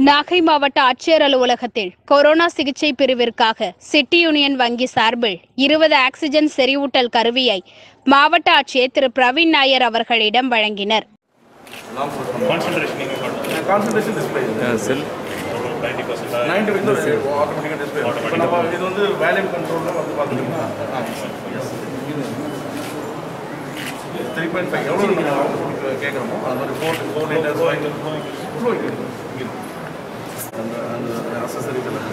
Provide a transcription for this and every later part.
நாகை மாவட்ட ஆட்சியர் அலுவலகத்தில் கொரோனா சிகிச்சை பிரிவிற்காக சிட்டி யூனியன் வங்கி சார்பில் இருபது ஆக்சிஜன் செறிவூட்டல் கருவியை மாவட்ட ஆட்சியர் திரு பிரவீன் நாயர் அவர்களிடம் வழங்கினர் கான்சன்ட்ரேஷன் நீங்கள் பண்ணுங்க concentration display cell ninety percent ninety வந்து ஆட்டோமேட்டிக்காக டிஸ்பிளே இப்போ நம்ம இது வந்து வேல்யூம் கண்ட்ரோலில் வந்து பார்த்தீங்கன்னா த்ரீ பாயிண்ட் ஃபைவ் எவ்வளோ நீங்கள் கேட்குறோமோ அது மாதிரி ஃபோர் ஃபோர் லிட்டர்ஸ் ஃபைவ் அந்த அந்த அசசரிஸ் எல்லாம்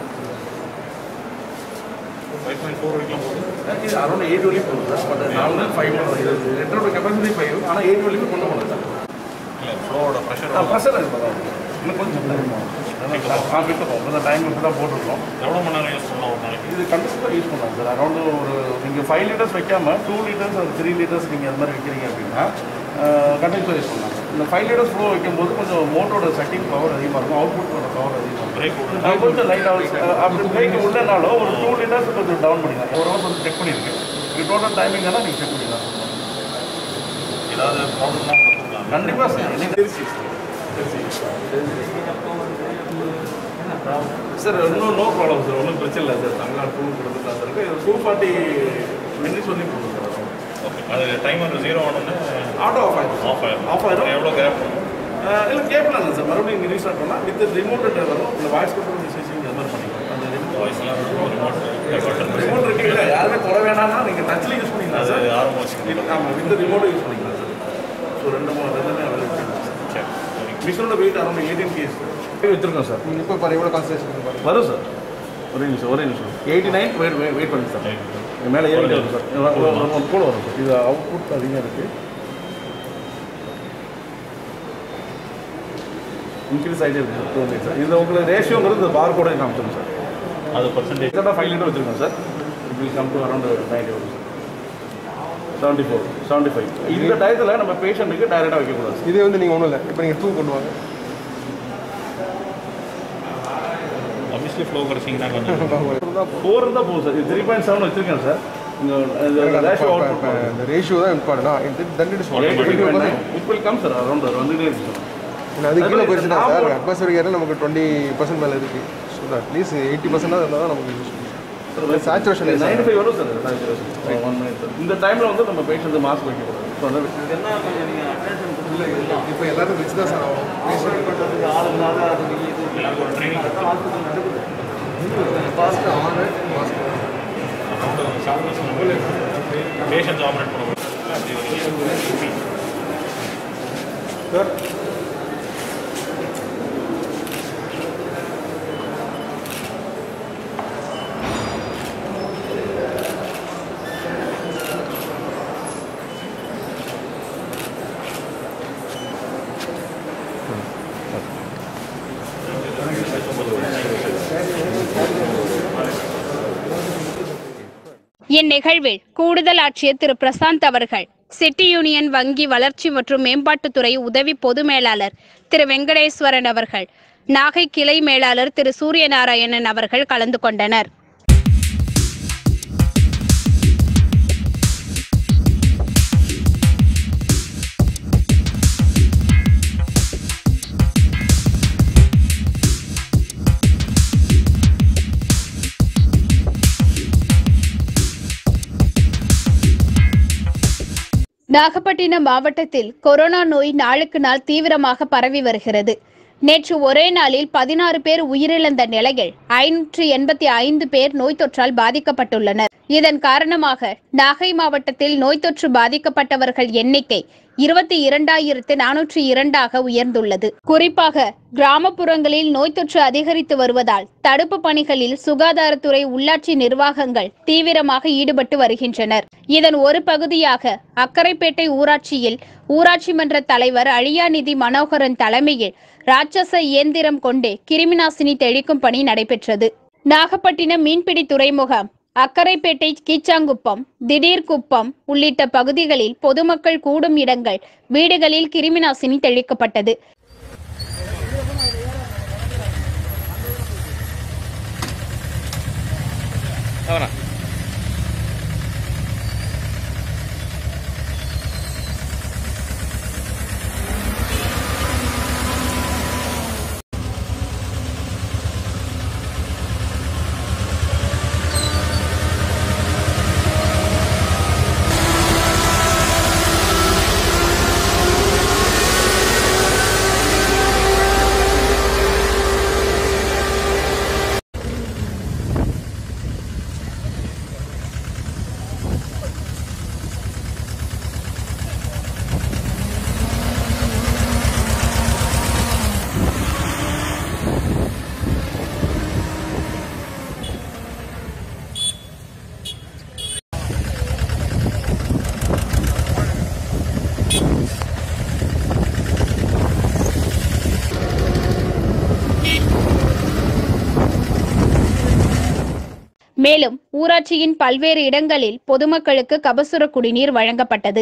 ஃபைவ் பாயிண்ட் ஃபோர் வரைக்கும் போகுது இது அரௌண்ட் எயிட் வரைக்கும் போகுது சார் பட் நாலு ஃபைவ் இது லெட்டரோட கெப்பாசிட்டி ஃபைவ் ஆனால் எயிட் வரைக்கும் கொண்டு போகணும் சார் இல்லை ஃப்ளோவோட ப்ரெஷர் ஆ ப்ரெஷர் இருப்பதான் இன்னும் கொஞ்சம் டைம் ஆகும் கான்ஃபிட் போகும் இந்த டைம் இப்படி தான் போட்டிருக்கோம் எவ்வளோ மணி நேரம் யூஸ் பண்ணலாம் ஒரு நாளைக்கு இது கண்டிப்பாக யூஸ் பண்ணலாம் சார் அரௌண்டு ஒரு நீங்கள் ஃபைவ் லிட்டர்ஸ் வைக்காம டூ லிட்டர்ஸ் ஒரு த்ரீ லிட்டர்ஸ் நீங்கள் அது மாதிரி வைக்கிறீங்க அப்படின்னா கண்டிப்பாக யூஸ் பண்ணலாம் இந்த ஃபைவ் லிட்டர்ஸ் ஃப்ளோ வைக்கும்போது கொஞ்சம் மோட்டரோட செட்டிங் பவர் அதிகமாக இருக்கும் அவுட்புட்டோட பவர் அதிகமாக இருக்கும் பிரேக் விடுறது அது கொஞ்சம் லைட் ஆகும் அப்படி பிரேக் உள்ளனாலும் ஒரு டூ லிட்டர்ஸ் கொஞ்சம் டவுன் பண்ணிக்கலாம் ஒரு ஹவர்ஸ் வந்து செக் பண்ணியிருக்கேன் இது டோட்டல் டைமிங் ஆனால் நீங்கள் செக் பண்ணிக்கலாம் ஏதாவது ப்ராப்ளம்னா கொடுக்கலாம் கண்டிப்பாக சார் திருச்சி சார் இன்னும் நோ ப்ராப்ளம் சார் ஒன்றும் பிரச்சனை இல்லை சார் தமிழ்நாடு டூ கொடுத்துக்கலாம் சார் இது டூ ஃபார்ட்டி மினிட்ஸ் வந்து போகும் சார் ஓகே அது டைமர் ஜீரோ ஆனோன்னு ஆட்டோ ஆஃப் ஆயிடும் ஆஃப் ஆயிடும் ஆஃப் ஆயிடும் எவ்வளோ கேப் இல்லை கேட்கலாம் இல்லை சார் மறுபடியும் நீங்கள் ரீஸ்டார்ட் பண்ணால் வித் ரிமோட் வரும் இந்த வாய்ஸ் கண்ட்ரோல் மெசேஜிங் அது மாதிரி பண்ணிக்கலாம் அந்த ரிமோட் வாய்ஸ்லாம் ரிமோட் பட்டன் ரிமோட் இருக்குல்ல யாருமே தொட வேணாம்னா நீங்கள் டச்சில் யூஸ் பண்ணிக்கலாம் சார் அது ஆரம்பம் வச்சுக்கணும் ஆமாம் வித் ரிமோட்டும் யூஸ் பண்ணிக்கலாம் சார் ஸோ ரெண்டு மூணு ரெண்டுமே அவைலபிள் சரி சரிங்க மிஷினோட வெயிட் அரௌண்ட் எயிட்டீன் கேஸ் வச்சுருக்கோம் சார் இப்போ பாரு எவ்வளோ கான்சன்ட்ரேஷன் பாரு வரும் சார் ஒரே நிமிஷம் ஒரே நிமிஷம் எயிட்டி நைன் வெயிட் வெயிட் பண்ணுங்க சார் இது மேலே ஏறி வரும் சார் இது வ- வ- வ- கூட வரும் சார் இது அவுட்புட் அதிகம் இருக்குது இன்க்ரீஸ் ஆகிட்டே இருக்கு சார் டூ மினிட்ஸ் சார் இது உங்களுக்கு ரேஷியோங்கிறது பார் கூட காமிச்சிடும் சார் அது பர்சன்டேஜ் எக்ஸாக்டாக ஃபைவ் லிட்டர் வச்சுருக்கோம் sir it will come to around ninety வரும் sir seventy four seventy five இந்த டயத்தில் நம்ம பேஷண்ட்டுக்கு டைரெக்டாக வைக்கக்கூடாது சார் இதே வந்து நீங்கள் ஒன்றும் இல்லை இப்போ நீங்கள் டூ கொண்டு வாங்க ஆப்வியஸ்லி ஃப்ளோ கிடச்சிங்கன்னா கொஞ்சம் ஃபோர் இருந்தால் போதும் சார் இது த்ரீ பாயிண்ட் செவன் வச்சுருக்கேன் சார் இந்த ரேஷியோ இப்போ அவுட் இந்த ரேஷியோ தான் important then it is it will come sir around வந்துட்டே இருக்கு சார் அது கீழே போயிடுச்சுன்னா சார் அட்மாஸ்பியர் ஏரியா நமக்கு டுவெண்ட்டி பர்சன்ட் மேலே இருக்குது ஸோ அட்லீஸ்ட் எயிட்டி பர்சன்டாக இருந்தால் தான் நமக்கு யூஸ் சேச்சுரேஷன் நைன்டி ஃபைவ் வரும் sir saturation. One minute sir இந்த டைமில் வந்து நம்ம பேஷண்ட் மாஸ்க் வைக்கக்கூடாது ஸோ அந்த இல்லை இப்போ எல்லாரும் வச்சு தான் சார் ஆகும் எல்லாருக்கும் ஒரு training mask on mask patients operate பண்ண சார் இந்நிகழ்வில் கூடுதல் ஆட்சியர் திரு பிரசாந்த் அவர்கள் சிட்டி யூனியன் வங்கி வளர்ச்சி மற்றும் மேம்பாட்டுத்துறை உதவி பொது மேலாளர் திரு வெங்கடேஸ்வரன் அவர்கள் நாகை கிளை மேலாளர் திரு சூரியநாராயணன் அவர்கள் கலந்து கொண்டனர் நாகப்பட்டினம் மாவட்டத்தில் கொரோனா நோய் நாளுக்கு நாள் தீவிரமாக பரவி வருகிறது நேற்று ஒரே நாளில் பதினாறு பேர் உயிரிழந்த நிலையில் ஐநூற்று எண்பத்தி ஐந்து பேர் நோய் தொற்றால் பாதிக்கப்பட்டுள்ளனர் இதன் காரணமாக நாகை மாவட்டத்தில் நோய் தொற்று பாதிக்கப்பட்டவர்கள் எண்ணிக்கை இருபத்தி இரண்டாயிரத்து நானூற்றி இரண்டாக உயர்ந்துள்ளது குறிப்பாக கிராமப்புறங்களில் நோய் தொற்று அதிகரித்து வருவதால் தடுப்பு பணிகளில் சுகாதாரத்துறை உள்ளாட்சி நிர்வாகங்கள் தீவிரமாக ஈடுபட்டு வருகின்றனர் இதன் ஒரு பகுதியாக அக்கரைப்பேட்டை ஊராட்சியில் ஊராட்சி மன்ற தலைவர் அழியாநிதி மனோகரன் தலைமையில் ராட்சச இயந்திரம் கொண்டு கிருமிநாசினி தெளிக்கும் பணி நடைபெற்றது நாகப்பட்டினம் மீன்பிடி துறைமுகம் அக்கரைப்பேட்டை கீச்சாங்குப்பம் திடீர்குப்பம் உள்ளிட்ட பகுதிகளில் பொதுமக்கள் கூடும் இடங்கள் வீடுகளில் கிருமிநாசினி தெளிக்கப்பட்டது மேலும் ஊராட்சியின் பல்வேறு இடங்களில் பொதுமக்களுக்கு கபசுர குடிநீர் வழங்கப்பட்டது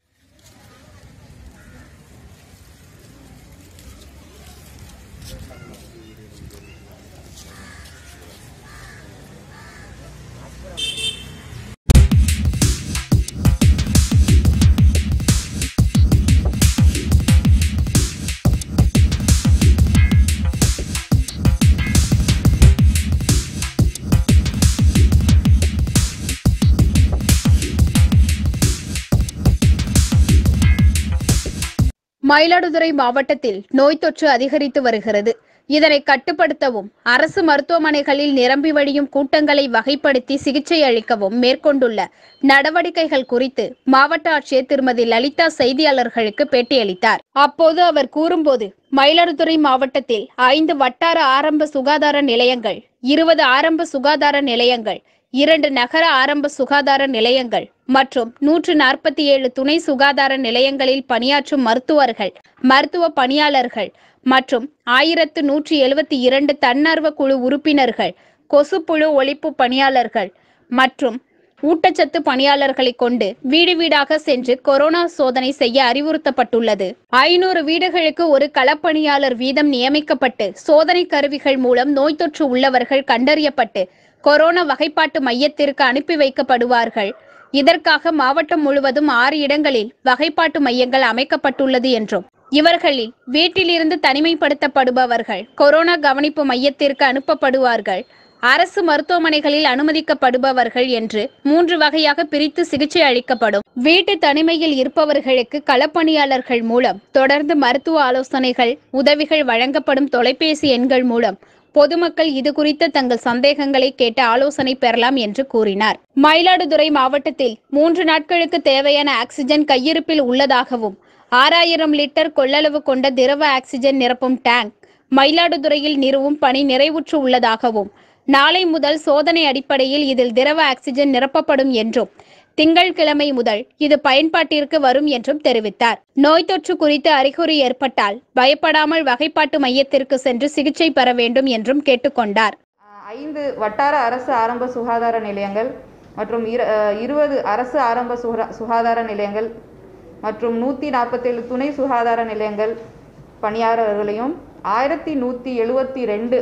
மயிலாடுதுறை மாவட்டத்தில் நோய் தொற்று அதிகரித்து வருகிறது இதனை கட்டுப்படுத்தவும் அரசு மருத்துவமனைகளில் நிரம்பி வழியும் கூட்டங்களை வகைப்படுத்தி சிகிச்சை அளிக்கவும் மேற்கொண்டுள்ள நடவடிக்கைகள் குறித்து மாவட்ட ஆட்சியர் திருமதி லலிதா செய்தியாளர்களுக்கு பேட்டியளித்தார் அப்போது அவர் கூறும்போது மயிலாடுதுறை மாவட்டத்தில் ஐந்து வட்டார ஆரம்ப சுகாதார நிலையங்கள் இருபது ஆரம்ப சுகாதார நிலையங்கள் இரண்டு நகர ஆரம்ப சுகாதார நிலையங்கள் மற்றும் நூற்று நாற்பத்தி ஏழு துணை சுகாதார நிலையங்களில் பணியாற்றும் மருத்துவர்கள் மருத்துவ பணியாளர்கள் மற்றும் ஆயிரத்து நூற்றி எழுபத்தி இரண்டு தன்னார்வ குழு உறுப்பினர்கள் கொசுப்புழு ஒழிப்பு பணியாளர்கள் மற்றும் ஊட்டச்சத்து பணியாளர்களை கொண்டு வீடு வீடாக சென்று கொரோனா சோதனை செய்ய அறிவுறுத்தப்பட்டுள்ளது ஐநூறு வீடுகளுக்கு ஒரு களப்பணியாளர் வீதம் நியமிக்கப்பட்டு சோதனை கருவிகள் மூலம் நோய் தொற்று உள்ளவர்கள் கண்டறியப்பட்டு கொரோனா வகைப்பாட்டு மையத்திற்கு அனுப்பி வைக்கப்படுவார்கள் இதற்காக மாவட்டம் முழுவதும் ஆறு இடங்களில் வகைப்பாட்டு மையங்கள் அமைக்கப்பட்டுள்ளது என்றும் இவர்களில் வீட்டிலிருந்து தனிமைப்படுத்தப்படுபவர்கள் கொரோனா கவனிப்பு மையத்திற்கு அனுப்பப்படுவார்கள் அரசு மருத்துவமனைகளில் அனுமதிக்கப்படுபவர்கள் என்று மூன்று வகையாக பிரித்து சிகிச்சை அளிக்கப்படும் வீட்டு தனிமையில் இருப்பவர்களுக்கு களப்பணியாளர்கள் மூலம் தொடர்ந்து மருத்துவ ஆலோசனைகள் உதவிகள் வழங்கப்படும் தொலைபேசி எண்கள் மூலம் பொதுமக்கள் இது குறித்த தங்கள் சந்தேகங்களை கேட்டு ஆலோசனை பெறலாம் என்று கூறினார் மயிலாடுதுறை மாவட்டத்தில் மூன்று நாட்களுக்கு தேவையான ஆக்சிஜன் கையிருப்பில் உள்ளதாகவும் ஆறாயிரம் லிட்டர் கொள்ளளவு கொண்ட திரவ ஆக்சிஜன் நிரப்பும் டேங்க் மயிலாடுதுறையில் நிறுவும் பணி நிறைவுற்று உள்ளதாகவும் நாளை முதல் சோதனை அடிப்படையில் இதில் திரவ ஆக்சிஜன் நிரப்பப்படும் என்றும் திங்கட்கிழமை முதல் இது பயன்பாட்டிற்கு வரும் என்றும் தெரிவித்தார் நோய் தொற்று குறித்து அறிகுறி ஏற்பட்டால் பயப்படாமல் வகைப்பாட்டு மையத்திற்கு சென்று சிகிச்சை பெற வேண்டும் என்றும் கேட்டுக்கொண்டார் ஐந்து வட்டார அரசு ஆரம்ப சுகாதார நிலையங்கள் மற்றும் இரு அஹ் இருபது அரசு ஆரம்ப சுகா சுகாதார நிலையங்கள் மற்றும் நூற்றி நாற்பத்தேழு துணை சுகாதார நிலையங்கள் பணியாளர்களையும் ஆயிரத்தி நூற்றி எழுபத்தி ரெண்டு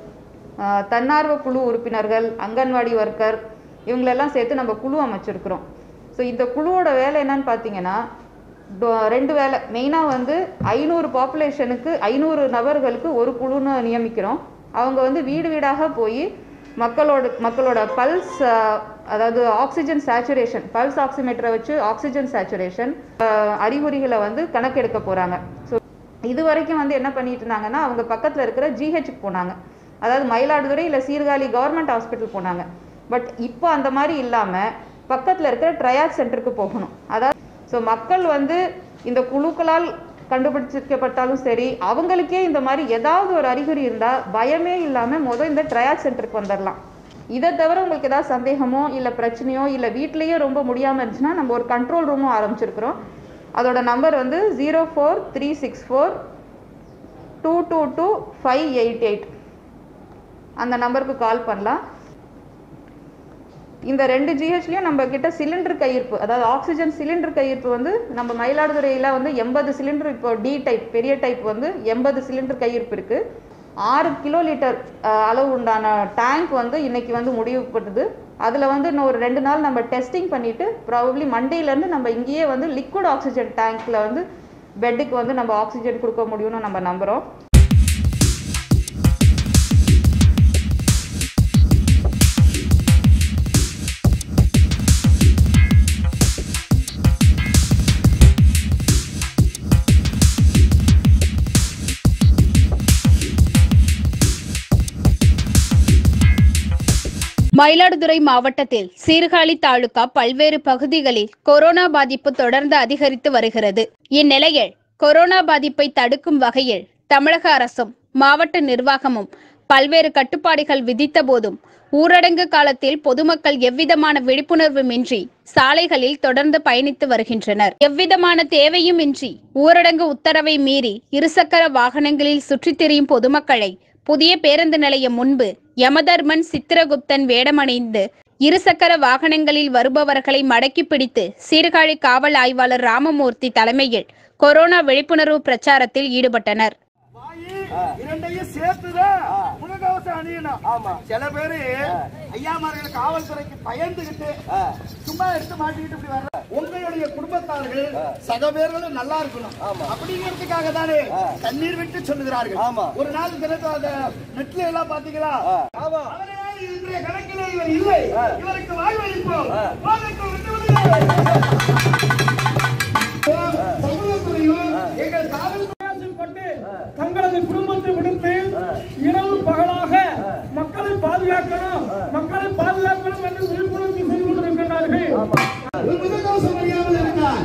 தன்னார்வ குழு உறுப்பினர்கள் அங்கன்வாடி ஒர்க்கர் இவங்களெல்லாம் சேர்த்து நம்ம குழு அமைச்சிருக்கிறோம் ஸோ இந்த குழுவோட வேலை என்னன்னு பார்த்தீங்கன்னா டொ- ரெண்டு வேலை மெயினாக வந்து ஐநூறு பாப்புலேஷனுக்கு ஐநூறு நபர்களுக்கு ஒரு குழுன்னு நியமிக்கிறோம் அவங்க வந்து வீடு வீடாக போய் மக்களோட மக்களோட பல்ஸ் அதாவது ஆக்சிஜன் சேச்சுரேஷன் பல்ஸ் ஆக்சிமீட்டரை வச்சு ஆக்சிஜன் சேச்சுரேஷன் அறிகுறிகளை வந்து கணக்கெடுக்க போகிறாங்க ஸோ இது வரைக்கும் வந்து என்ன பண்ணிட்டு இருந்தாங்கன்னா அவங்க பக்கத்தில் இருக்கிற ஜிஹெச்சுக்கு போனாங்க அதாவது மயிலாடுதுறை இல்லை சீர்காழி கவர்மெண்ட் ஹாஸ்பிட்டல் போனாங்க பட் இப்போ அந்த மாதிரி இல்லாமல் பக்கத்தில் இருக்கிற ட்ரையாக் சென்டருக்கு போகணும் அதாவது ஸோ மக்கள் வந்து இந்த குழுக்களால் கண்டுபிடிச்சிக்கப்பட்டாலும் சரி அவங்களுக்கே இந்த மாதிரி ஏதாவது ஒரு அறிகுறி இருந்தால் பயமே இல்லாமல் முதல் இந்த ட்ரையாக் சென்டருக்கு வந்துடலாம் இதை தவிர உங்களுக்கு ஏதாவது சந்தேகமோ இல்லை பிரச்சனையோ இல்லை வீட்லேயே ரொம்ப முடியாமல் இருந்துச்சுன்னா நம்ம ஒரு கண்ட்ரோல் ரூமும் ஆரம்பிச்சிருக்கிறோம் அதோட நம்பர் வந்து zero four three six four two two two five eight eight அந்த நம்பருக்கு கால் பண்ணலாம் இந்த ரெண்டு ஜிஹெச்லேயும் நம்ம கிட்ட சிலிண்டர் கையிருப்பு அதாவது ஆக்சிஜன் சிலிண்டர் கையிருப்பு வந்து நம்ம மயிலாடுதுறையில் வந்து எண்பது சிலிண்டர் இப்போ டி டைப் பெரிய டைப் வந்து எண்பது சிலிண்டர் கையிருப்பு இருக்குது ஆறு கிலோ லிட்டர் அஹ், அளவு உண்டான டேங்க் வந்து இன்னைக்கு வந்து முடிவுப்பட்டது அதில் வந்து இன்னும் ஒரு ரெண்டு நாள் நம்ம டெஸ்டிங் பண்ணிவிட்டு ப்ராபப்ளி மண்டேலேருந்து நம்ம இங்கேயே வந்து லிக்விட் ஆக்சிஜன் டேங்க்கில் வந்து பெட்டுக்கு வந்து நம்ம ஆக்சிஜன் கொடுக்க முடியும்னு நம்ம நம்புகிறோம் மயிலாடுதுறை மாவட்டத்தில் சீர்காழி தாலுகா பல்வேறு பகுதிகளில் கொரோனா பாதிப்பு தொடர்ந்து அதிகரித்து வருகிறது இந்நிலையில் கொரோனா பாதிப்பை தடுக்கும் வகையில் தமிழக அரசும் மாவட்ட நிர்வாகமும் பல்வேறு கட்டுப்பாடுகள் விதித்த போதும் ஊரடங்கு காலத்தில் பொதுமக்கள் எவ்விதமான விழிப்புணர்வுமின்றி சாலைகளில் தொடர்ந்து பயணித்து வருகின்றனர் எவ்விதமான தேவையுமின்றி ஊரடங்கு உத்தரவை மீறி இருசக்கர வாகனங்களில் சுற்றித் திரியும் பொதுமக்களை புதிய பேருந்து நிலையம் முன்பு யமதர்மன் சித்திரகுப்தன் வேடமணிந்து இருசக்கர வாகனங்களில் வருபவர்களை மடக்கி பிடித்து சீர்காழி காவல் ஆய்வாளர் ராமமூர்த்தி தலைமையில் கொரோனா விழிப்புணர்வு பிரச்சாரத்தில் ஈடுபட்டனர் இரண்டையும் சேர்த்துதான் முகக்கவசம் அணியணும் ஆமா சில பேரு ஐயாமார்கள் காவல்துறைக்கு பயந்துகிட்டு சும்மா எடுத்து மாட்டிக்கிட்டு இப்படி வர்ற உங்களுடைய குடும்பத்தார்கள் சக பேர்களும் நல்லா இருக்கணும் அப்படிங்கிறதுக்காக தானே தண்ணீர் விட்டு சொல்லுகிறார்கள் ஒரு நாள் தினத்தை அந்த நெட்ல எல்லாம் பாத்தீங்களா அவரையால் இன்றைய கணக்கில் இவர் இல்லை இவருக்கு வாழ்வளிப்போம் போதைக்கு விட்டு விடுங்கள். சமூகத்துறையும் எங்கள் காவல் பட்டு தங்களது குடும்பத்தை விடுத்து இரவு பகலாக மக்களை பாதுகாக்கணும் மக்களை பாதுகாக்கணும் என்று விழிப்புணர்வு செய்து கொண்டிருக்கிறார்கள் ஒரு முகக்கவசம் அணியாமல் இருந்தார்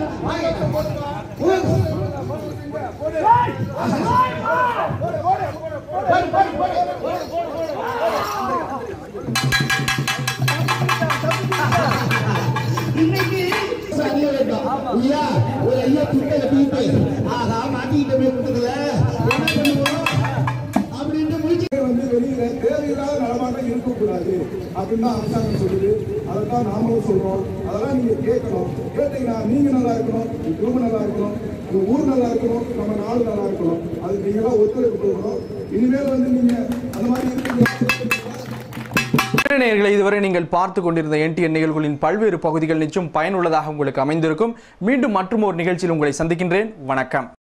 இன்னைக்கு அணிய வேண்டாம் ஐயா ஒரு ஐயா துண்டை கட்டிட்டு ஆகா மாட்டிக்கிட்டமே கூட்டத்துல என்ன பண்ணுவோம் அப்படின்னு முடிச்சு வந்து வெளியில தேவையில்லாத நடமாட்டம் இருக்கக்கூடாது அப்படின்னு தான் அரசாங்கம் சொல்லுது அதை தான் நாமளும் சொல்றோம் அதெல்லாம் நீங்க கேட்கணும் கேட்டீங்கன்னா நீங்க நல்லா இருக்கணும் உங்க குடும்பம் நல்லா இருக்கணும் உங்க ஊர் நல்லா இருக்கணும் நம்ம நாடு நல்லா இருக்கணும் அது நீங்க எல்லாம் ஒத்துழைப்பு கொடுக்கணும் இனிமேல் வந்து நீங்க அந்த மாதிரி இருக்கீங்க நேயர்களை இதுவரை நீங்கள் பார்த்து கொண்டிருந்த என்டிஎன் நிகழ்வுகளின் பல்வேறு பகுதிகள் நிச்சயம் பயனுள்ளதாக உங்களுக்கு அமைந்திருக்கும் மீண்டும் மற்றும் ஒரு நிகழ்ச்சியில் உங்களை சந்திக்கின்றேன் வணக்கம்